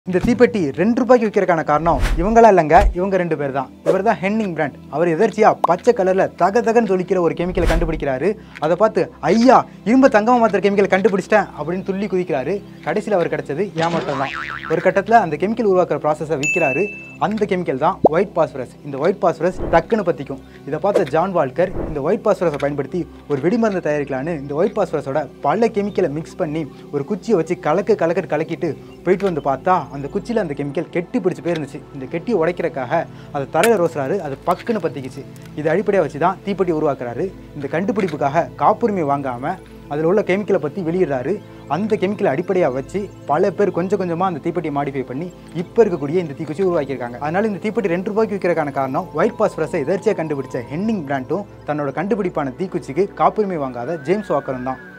இந்த தீப்பெட்டி ரெண்டு ரூபாய்க்கு விற்கிறதுக்கான காரணம் இவங்களா இல்லைங்க இவங்க ரெண்டு பேர் தான் இவர் தான் ஹென்னிங் பிராண்ட் அவர் எதர்ச்சியா பச்சை கலர்ல தக தகன்னு ஜொலிக்கிற ஒரு கெமிக்கலை கண்டுபிடிக்கிறாரு அதை பார்த்து ஐயா இரும்பு தங்கமா மாத்திர கெமிக்கலை கண்டுபிடிச்சிட்டேன் அப்படின்னு துள்ளி குதிக்கிறாரு கடைசியில் அவர் கிடைச்சது ஏமாற்றம் தான் ஒரு கட்டத்தில் அந்த கெமிக்கல் உருவாக்குற ப்ராசஸை விற்கிறாரு அந்த கெமிக்கல் தான் ஒயிட் பாஸ்பரஸ் இந்த ஒயிட் பாஸ்பரஸ் டக்குன்னு பற்றிக்கும் இதை பார்த்த ஜான் வால்கர் இந்த ஒயிட் பாஸ்பரஸை பயன்படுத்தி ஒரு வெடிமருந்து தயாரிக்கலான்னு இந்த ஒயிட் பாஸ்பரஸோட பல கெமிக்கலை மிக்ஸ் பண்ணி ஒரு குச்சியை வச்சு கலக்கு கலக்கு கலக்கிட்டு போயிட்டு வந்து பார்த்தா அந்த குச்சியில் அந்த கெமிக்கல் கெட்டி பிடிச்சி போயிருந்துச்சு இந்த கெட்டி உடைக்கிறதுக்காக அதை தரையில் ரோசுறாரு அது பக்குன்னு பற்றிக்கிச்சு இதை அடிப்படையாக வச்சு தான் தீப்பெட்டி உருவாக்குறாரு இந்த கண்டுபிடிப்புக்காக காப்புரிமை வாங்காமல் அதில் உள்ள கெமிக்கலை பற்றி வெளியிடுறாரு அந்த கெமிக்கலை அடிப்படையாக வச்சு பல பேர் கொஞ்சம் கொஞ்சமாக அந்த தீப்பெட்டியை மாடிஃபை பண்ணி இப்போ இருக்கக்கூடிய இந்த தீக்குச்சி உருவாக்கியிருக்காங்க அதனால இந்த தீப்பெட்டி ரெண்டு ரூபாய்க்கு விற்கிறதுக்கான காரணம் ஒயிட் பாஸ்பரஸை எதர்ச்சியாக கண்டுபிடிச்ச ஹென்னிங் பிராண்டும் தன்னோட கண்டுபிடிப்பான தீக்குச்சிக்கு காப்புரிமை வாங்காத ஜேம்ஸ் வாக்கரும் தான்